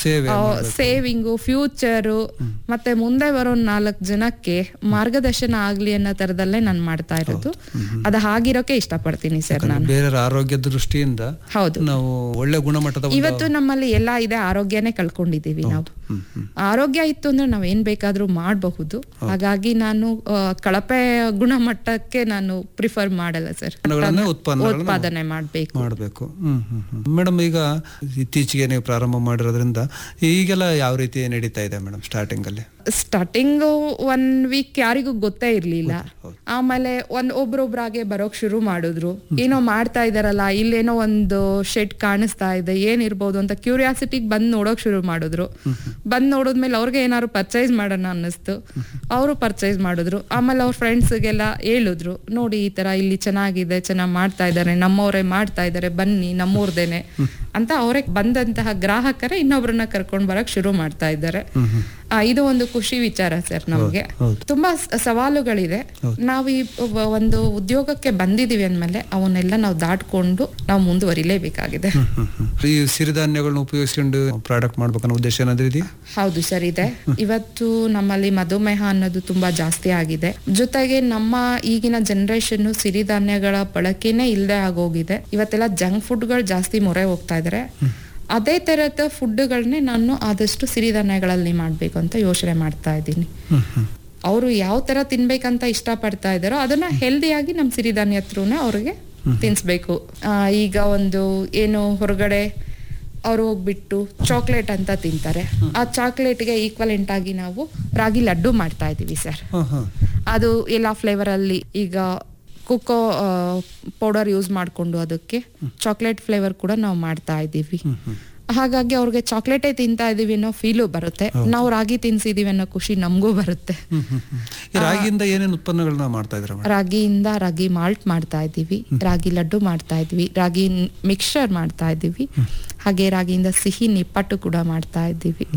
ಸೇವೆ saving future ಮತ್ತೆ ಮುಂದೆ ಬರೋ ನಾಲ್ಕು ಜನಕ್ಕೆ ಮಾರ್ಗದರ್ಶನ ಆಗ್ಲಿ ಅನ್ನೋ ತರದಲ್ಲೇ ನಾನು ಮಾಡ್ತಾ ಇರೋದು ಅದು ಹಾಗಿರೋಕೆ ಇಷ್ಟಪಡ್ತೀನಿ ಸರ್ ನಾನು ಬೇರೆಯವರ ಆರೋಗ್ಯ ದೃಷ್ಟಿಯಿಂದ ಹೌದು ನಾವು ಒಳ್ಳೆ ಗುಣಮಟ್ಟದ ಒಂದು- ಇವತ್ತು ನಮ್ಮಲ್ಲಿ ಎಲ್ಲ ಇದೆ ಆರೋಗ್ಯನೇ ಕಳ್ಕೊಂಡಿದೀವಿ ನಾವು ಹ್ಮ್, ಹ್ಮ್. ಆರೋಗ್ಯ ಇತ್ತು ಅಂದ್ರೆ ನಾವ್ ಏನ್ ಬೇಕಾದ್ರೂ ಮಾಡಬಹುದು ಹಾಗಾಗಿ ನಾನು ಆ, ಕಳಪೆ ಗುಣಮಟ್ಟಕ್ಕೆ ನಾನು ಪ್ರಿಫರ್ ಮಾಡಲ್ಲ ಸರ್ ಉತ್ಪನ್ನಗಳನ್ನೇ ಉತ್ಪನ್ನಗಳನ್ನ ಉತ್ಪಾದನೆ ಮಾಡ್ಬೇಕು ಮಾಡಬೇಕು ಹ್ಮ್ ಹ್ಮ್ ಹ್ಮ್ ಮೇಡಮ್ ಈಗ ಇತ್ತೀಚೆಗೆ ನೀವು ಪ್ರಾರಂಭ ಮಾಡಿರೋದ್ರಿಂದ ಈಗೆಲ್ಲ ಯಾವ ರೀತಿ ನಡೀತಾ ಇದೆ ಮೇಡಮ್ ಸ್ಟಾರ್ಟಿಂಗ್ ಅಲ್ಲಿ ಸ್ಟಾರ್ಟಿಂಗ್ ಒನ್ ವೀಕ್ ಯಾರಿಗೂ ಗೊತ್ತೇ ಇರ್ಲಿಲ್ಲ ಆಮೇಲೆ ಒಂದ್ ಒಬ್ರೊಬ್ರಾಗೆ ಬರೋಕ್ ಶುರು ಮಾಡಿದ್ರು ಏನೋ ಮಾಡ್ತಾ ಇದಾರಲ್ಲ ಇಲ್ಲೇನೋ ಒಂದು ಶೆಡ್ ಕಾಣಿಸ್ತಾ ಇದೆ ಏನಿರ್ಬೋದು ಅಂತ ಕ್ಯೂರಿಯಾಸಿಟಿಗೆ ಬಂದ್ ನೋಡೋಕ್ ಶುರು ಮಾಡಿದ್ರು ಬಂದ್ ನೋಡಿದ್ಮೇಲೆ ಅವ್ರಿಗೆ ಏನಾದ್ರು ಪರ್ಚೇಸ್ ಮಾಡೋಣ ಅನ್ನಿಸ್ತು ಅವರು ಪರ್ಚೇಸ್ ಮಾಡಿದ್ರು ಆಮೇಲೆ ಅವ್ರ ಫ್ರೆಂಡ್ಸ್ಗೆಲ್ಲ ಹೇಳಿದ್ರು ನೋಡಿ ಈ ತರ ಇಲ್ಲಿ ಚೆನ್ನಾಗಿದೆ ಚೆನ್ನಾಗಿ ಮಾಡ್ತಾ ಇದ್ದಾರೆ ನಮ್ಮವರೇ ಮಾಡ್ತಾ ಇದ್ದಾರೆ ಬನ್ನಿ ನಮ್ಮೂರ್ದೇನೆ ಅಂತ ಅವರೇ ಬಂದಂತಹ ಗ್ರಾಹಕರೇ ಇನ್ನೊಬ್ರನ್ನ ಕರ್ಕೊಂಡ್ ಬರಕ್ ಶುರು ಮಾಡ್ತಾ ಇದ್ದಾರೆ ಆ, ಇದು ಒಂದು ಖುಷಿ ವಿಚಾರ ಸರ್ ನಮ್ಗೆ ಹೌದು. ತುಂಬಾ ಸ- ಸವಾಲುಗಳಿದೆ ನಾವು ಈ ಒಬ್ಬ- ಒಂದು ಉದ್ಯೋಗಕ್ಕೆ ಬಂದಿದೀವಿ ಅಂದ್ಮೇಲೆ ಅವನ್ನೆಲ್ಲ ನಾವು ದಾಟ್ಕೊಂಡು ನಾವು ಮುಂದುವರಿಲೇಬೇಕಾಗಿದೆ ಹ್ಮ್, ಹ್ಮ್, ಹ್ಮ್. ಈ ಸಿರಿಧಾನ್ಯಗಳನ್ನ ಉಪಯೋಗಿಸ್ಕೊಂಡು ಪ್ರಾಡಕ್ಟ್ ಮಾಡ್ಬೇಕನ್ನೋ ಉದ್ದೇಶ ಏನಾದ್ರು ಇದೆಯಾ ಹೌದು ಸರ್ ಇದೆ ಇವತ್ತು ನಮ್ಮಲ್ಲಿ ಮಧುಮೇಹ ಅನ್ನೋದು ತುಂಬಾ ಜಾಸ್ತಿ ಆಗಿದೆ ಜೊತೆಗೆ ನಮ್ಮ ಈಗಿನ ಜನರೇಷನ್ ಸಿರಿಧಾನ್ಯಗಳ ಬಳಕೆನೇ ಇಲ್ಲದೆ ಆಗೋಗಿದೆ ಇವತ್ತೆಲ್ಲ ಜಂಕ್ ಫುಡ್ಗಳು ಜಾಸ್ತಿ ಮೊರೆ ಹೋಗ್ತಾ ಇದಾರೆ ಅದೇ ತರದ ಫುಡ್ಗಳನ್ನೇ ನಾನು ಆದಷ್ಟು ಸಿರಿಧಾನ್ಯಗಳಲ್ಲಿ ಮಾಡ್ಬೇಕು ಅಂತ ಯೋಚನೆ ಮಾಡ್ತಾ ಇದ್ದೀನಿ ಹ್ಮ್, ಹ್ಮ್. ಅವರು ಯಾವ ತರ ತಿನ್ಬೇಕಂತ ಇಷ್ಟಪಡ್ತಾ ಇದಾರೋ ಅದನ್ನ ಹೆಲ್ದಿಯಾಗಿ ನಮ್ಮ ಸಿರಿಧಾನ್ಯ ಹತ್ರನೇ ಅವ್ರಿಗೆ ತಿನ್ಸ್ಬೇಕು ಆ, ಈಗ ಒಂದು ಏನು ಹೊರಗಡೆ ಅವ್ರು ಹೋಗ್ಬಿಟ್ಟು ಚಾಕ್ಲೇಟ್ ಅಂತ ತಿಂತಾರೆ ಆ ಚಾಕ್ಲೇಟ್ಗೆ ಈಕ್ವಲೆಂಟ್ ಆಗಿ ನಾವು ರಾಗಿ ಲಡ್ಡು ಮಾಡ್ತಾ ಇದೀವಿ ಸರ್ ಹ, ಹ. ಅದು ಎಲ್ಲ ಫ್ಲೇವರ್ ಅಲ್ಲಿ ಈಗ ಕುಕ್ಕೋ ಪೌಡರ್ ಯೂಸ್ ಮಾಡಿಕೊಂಡು ಅದಕ್ಕೆ ಚಾಕ್ಲೇಟ್ ಫ್ಲೇವರ್ ಕೂಡ ನಾವು ಮಾಡ್ತಾ ಇದ್ದೀವಿ ಹಾಗಾಗಿ ಅವ್ರಿಗೆ ಚಾಕ್ಲೇಟೇ ತಿಂತಾ ಇದೀವಿ ಅನ್ನೋ ಫೀಲು ಬರುತ್ತೆ ನಾವು ರಾಗಿ ತಿನ್ಸಿದೀವಿ ಅನ್ನೋ ಖುಷಿ ನಮಗೂ ಬರುತ್ತೆ ಹ್ಮ್, ಹ್ಮ್, ಹ್ಮ್. ಈ ರಾಗಿಯಿಂದ ಏನೇನು ಉತ್ಪನ್ನಗಳನ್ನ ಮಾಡ್ತಾ ಇದ್ರ ಮೇಡಮ್ ರಾಗಿಯಿಂದ ರಾಗಿ ಮಾಲ್ಟ್ ಮಾಡ್ತಾ ಇದ್ದೀವಿ ರಾಗಿ ಲಡ್ಡು ಮಾಡ್ತಾ ಇದ್ವಿ ರಾಗಿ ಮಿಕ್ಸ್ಚರ್ ಮಾಡ್ತಾ ಇದ್ದೀವಿ ಹಾಗೆ ರಾಗಿಯಿಂದ ಸಿಹಿ ನಿಪ್ಪಟ್ಟು ಕೂಡ ಮಾಡ್ತಾ ಇದ್ದೀವಿ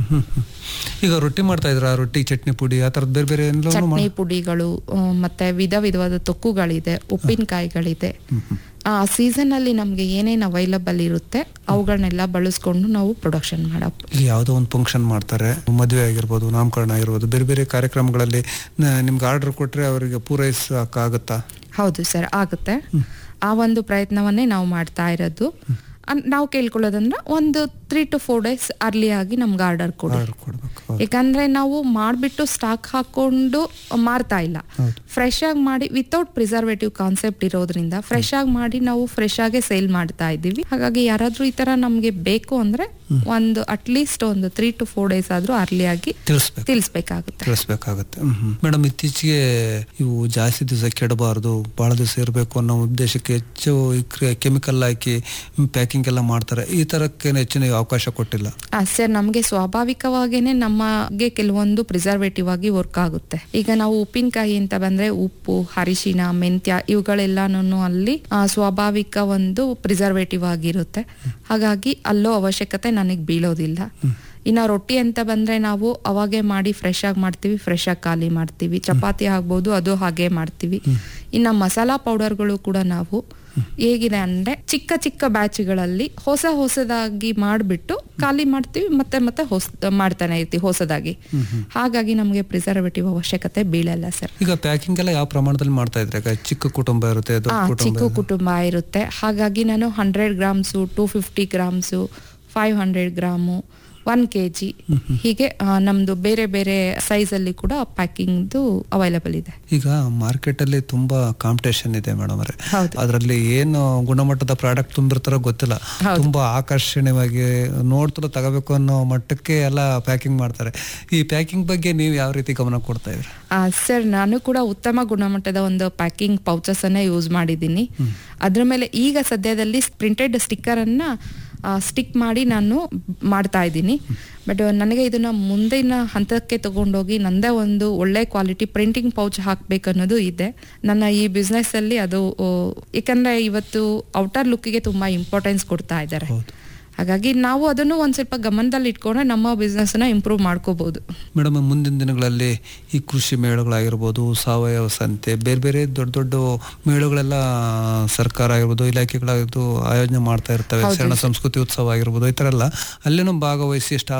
ಈಗ ರೊಟ್ಟಿ ಮಾಡ್ತಾ ಇದ್ರ ರೊಟ್ಟಿ ಚಟ್ನಿ ಪುಡಿ ಆ ತರದ್ ಬೇರೆ ಬೇರೆ ಎಲ್ಲವೂ ಚಟ್ನಿ ಪುಡಿಗಳು ಆ, ಮತ್ತೆ ವಿಧ ವಿಧವಾದ ತೊಕ್ಕುಗಳಿದೆ ಉಪ್ಪಿನಕಾಯಿಗಳಿದೆ ಆ ಸೀಸನ್ ಅಲ್ಲಿ ನಮ್ಗೆ ಏನೇನ್ ಅವೈಲಬಲ್ ಇರುತ್ತೆ ಅವುಗಳನ್ನೆಲ್ಲ ಬಳಸ್ಕೊಂಡು ನಾವು ಪ್ರೊಡಕ್ಷನ್ ಮಾಡೋ ಇಲ್ಲಿ ಯಾವುದೋ ಒಂದು ಫಂಕ್ಷನ್ ಮಾಡ್ತಾರೆ ಮದುವೆ ಆಗಿರ್ಬೋದು ನಾಮಕರಣ ಆಗಿರ್ಬೋದು ಬೇರೆ ಬೇರೆ ಕಾರ್ಯಕ್ರಮಗಳಲ್ಲಿ ನ- ನಿಮ್ಗೆ ಆರ್ಡರ್ ಕೊಟ್ರೆ ಅವರಿಗೆ ಪೂರೈಸಕ್ಕಾಗತ್ತಾ ಹೌದು ಸರ್ ಆಗುತ್ತೆ ಆ ಒಂದು ಪ್ರಯತ್ನವನ್ನೇ ನಾವು ಮಾಡ್ತಾ ಇರೋದು ಅನ್- ನಾವು ಕೇಳ್ಕೊಳ್ಳೋದಂದ್ರೆ ಒಂದು three to four days early ಆಗಿ ನಮ್ಗೆ ಆರ್ಡರ್ ಕೊಡಿ ಆರ್ಡರ್ ಕೊಡ್ಬೇಕು ಹೌದು. ಯಾಕಂದ್ರೆ ನಾವು ಮಾಡ್ಬಿಟ್ಟು ಸ್ಟಾಕ್ ಹಾಕೊಂಡು ಮಾರ್ತಾ ಇಲ್ಲ ಹೌದು. ಫ್ರೆಶ್ ಆಗಿ ಮಾಡಿ ವಿತೌಟ್ ಪ್ರಿಸರ್ವೇಟಿವ್ ಕಾನ್ಸೆಪ್ಟ್ ಇರೋದ್ರಿಂದ ಫ್ರೆಶ್ ಆಗಿ ಮಾಡಿ ನಾವು ಫ್ರೆಶ್ ಆಗೇ ಸೇಲ್ ಮಾಡ್ತಾ ಇದ್ದೀವಿ ಹಾಗಾಗಿ ಯಾರಾದ್ರೂ ಈ ತರ ನಮ್ಗೆ ಬೇಕು ಅಂದ್ರೆ ಒಂದು ಅಟ್ಲೀಸ್ಟ್ ಒಂದು ತ್ರೀ ಟು ಫೋರ್ ಡೇಸ್ ಆದ್ರೂ ಅರ್ಲಿ ಆಗಿ ತಿಳಿಸ್ಬೇಕು ತಿಳಿಸ್ಬೇಕಾಗುತ್ತೆ ತಿಳಿಸ್ಬೇಕಾಗತ್ತೆ ಮೇಡಮ್ ಇತ್ತೀಚೆಗೆ ಇವು ಜಾಸ್ತಿ ದಿವಸ ಕೆಡಬಾರ್ದು ಬಹಳ ದಿವಸ ಇರಬೇಕು ಅನ್ನೋ ಉದ್ದೇಶಕ್ಕೆ ಹೆಚ್ಚು ಕೆಮಿಕಲ್ ಹಾಕಿ ಪ್ಯಾಕಿಂಗ್ ಎಲ್ಲ ಮಾಡ್ತಾರೆ ಈ ತರಕ್ಕೆ ಹೆಚ್ಚಿನ ಅವಕಾಶ ಕೊಟ್ಟಿಲ್ಲ ಸರ್ ನಮಗೆ ಸ್ವಾಭಾವಿಕವಾಗೇನೆ ನಮಗೆ ಕೆಲವೊಂದು ಪ್ರಿಸರ್ವೇಟಿವ್ ಆಗಿ ವರ್ಕ್ ಆಗುತ್ತೆ ಈಗ ನಾವು ಉಪ್ಪಿನಕಾಯಿ ಅಂತ ಬಂದ್ರೆ ಉಪ್ಪು ಅರಿಶಿನ ಮೆಂತ್ಯ ಇವುಗಳೆಲ್ಲಾನು ಅಲ್ಲಿ ಆ, ಸ್ವಾಭಾವಿಕ ಒಂದು ಪ್ರಿಸರ್ವೇಟಿವ್ ಆಗಿರುತ್ತೆ ಹಾಗಾಗಿ ಅಲ್ಲೋ ಅವಶ್ಯಕತೆ ನನಗೆ ಬೀಳೋದಿಲ್ಲ ಇನ್ನ ರೊಟ್ಟಿ ಅಂತ ಬಂದ್ರೆ ನಾವು ಅವಾಗೆ ಮಾಡಿ ಫ್ರೆಶ್ ಆಗಿ ಮಾಡ್ತೀವಿ ಫ್ರೆಶ್ ಆಗಿ ಖಾಲಿ ಮಾಡ್ತೀವಿ ಚಪಾತಿ ಆಗ್ಬೋದು ಅದು ಹಾಗೆ ಮಾಡ್ತೀವಿ ಇನ್ನ ಮಸಾಲಾ ಪೌಡರ್ಗಳು ಕೂಡ ನಾವು ಹೇಗಿದೆ ಅಂದ್ರೆ ಚಿಕ್ಕ ಚಿಕ್ಕ ಬ್ಯಾಚ್ಗಳಲ್ಲಿ ಹೊಸ ಹೊಸದಾಗಿ ಮಾಡ್ಬಿಟ್ಟು ಖಾಲಿ ಮಾಡ್ತೀವಿ ಮತ್ತೆ ಮತ್ತೆ ಹೊಸ ಮಾಡ್ತಾನೆ ಇರ್ತೀವಿ ಹೊಸದಾಗಿ ಹಾಗಾಗಿ ನಮಗೆ ಪ್ರಿಸರ್ವೇಟಿವ್ ಅವಶ್ಯಕತೆ ಬೀಳಲ್ಲ ಸರ್ ಈಗ ಪ್ಯಾಕಿಂಗ್ ಎಲ್ಲ ಯಾವ ಪ್ರಮಾಣದಲ್ಲಿ ಮಾಡ್ತಾ ಇದ್ರೆ ಈಗ ಚಿಕ್ಕ ಕುಟುಂಬ ಇರುತ್ತೆ ದೊಡ್ಡ ಆ, ಕುಟುಂಬ ಚಿಕ್ಕ ಕುಟುಂಬ ಇರುತ್ತೆ ಹಾಗಾಗಿ ನಾನು hundred grams two fifty grams five hundred gram one K G ಹೀಗೆ ಆ, ನಮ್ದು ಬೇರೆ ಬೇರೆ ಸೈಜ್ ಅಲ್ಲಿ ಕೂಡ ಪ್ಯಾಕಿಂಗ್ದು ಅವೈಲಬಲ್ ಇದೆ ಈಗ ಮಾರ್ಕೆಟ್ ಅಲ್ಲಿ ತುಂಬಾ ಕಾಂಪಿಟೇಷನ್ ಇದೆ ಮೇಡಮ್ ಅವರೇ ಹೌದು. ಅದರಲ್ಲಿ ಏನು ಗುಣಮಟ್ಟದ ಪ್ರಾಡಕ್ಟ್ ತುಂಬಿರ್ತಾರೋ ಗೊತ್ತಿಲ್ಲ ತುಂಬಾ ಆಕರ್ಷಣೀಯವಾಗಿ ನೋಡ್ತಾ ತಗೋಬೇಕು ಅನ್ನೋ ಮಟ್ಟಕ್ಕೆ ಎಲ್ಲ ಪ್ಯಾಕಿಂಗ್ ಮಾಡ್ತಾರೆ ಈ ಪ್ಯಾಕಿಂಗ್ ಬಗ್ಗೆ ನೀವು ಯಾವ ರೀತಿ ಗಮನ ಕೊಡ್ತಾ ಇದ್ರಿ ಸರ್ ನಾನು ಕೂಡ ಉತ್ತಮ ಗುಣಮಟ್ಟದ ಒಂದು ಪ್ಯಾಕಿಂಗ್ ಪೌಚಸ್ ಅನ್ನ ಯೂಸ್ ಮಾಡಿದ್ದೀನಿ ಅದ್ರ ಮೇಲೆ ಈಗ ಸದ್ಯದಲ್ಲಿ ಪ್ರಿಂಟೆಡ್ ಸ್ಟಿಕ್ಕರ್ ಅನ್ನ ಸ್ಟಿಕ್ ಮಾಡಿ ನಾನು ಮಾಡ್ತಾ ಇದ್ದೀನಿ ಬಟ್ ನನಗೆ ಇದನ್ನ ಮುಂದಿನ ಹಂತಕ್ಕೆ ತಗೊಂಡೋಗಿ ನಂದೇ ಒಂದು ಒಳ್ಳೆ ಕ್ವಾಲಿಟಿ ಪ್ರಿಂಟಿಂಗ್ ಪೌಚ್ ಹಾಕ್ಬೇಕು ಅನ್ನೋದು ಇದೆ ನನ್ನ ಈ ಬಿಸ್ನೆಸ್ ಅಲ್ಲಿ ಅದು ಆ, ಯಾಕಂದ್ರೆ ಇವತ್ತು ಔಟರ್ ಲುಕ್ಕಿಗೆ ತುಂಬಾ ಇಂಪಾರ್ಟೆನ್ಸ್ ಕೊಡ್ತಾ ಇದ್ದಾರೆ ಹಾಗಾಗಿ ನಾವು ಅದನ್ನು ಒಂದ್ ಸ್ವಲ್ಪ ಗಮನದಲ್ಲಿ ಇಟ್ಕೊಂಡ್ರೆ ನಮ್ಮ ಬಿಸ್ನೆಸ್ ನ ಇಂಪ್ರೂವ್ ಮಾಡ್ಕೋಬಹುದು ಮೇಡಮ್ ಮುಂದಿನ ದಿನಗಳಲ್ಲಿ ಈ ಕೃಷಿ ಮೇಳಗಳಾಗಿರ್ಬೋದು ಸಾವಯವ ಸಂತೆ ಬೇರೆ ಬೇರೆ ದೊಡ್ಡ ದೊಡ್ಡ ಮೇಳಗಳೆಲ್ಲ ಸರ್ಕಾರ ಆಗಿರ್ಬೋದು ಇಲಾಖೆಗಳಾಗಿರ್ಬೋದು ಆಯೋಜನೆ ಮಾಡ್ತಾ ಇರ್ತವೆ ಶರಣ ಸಂಸ್ಕೃತಿ ಉತ್ಸವ ಆಗಿರ್ಬೋದು ಈ ಥರ ಎಲ್ಲ ಅಲ್ಲೇನೂ ಭಾಗವಹಿಸಿ ಸ್ಟಾಲ್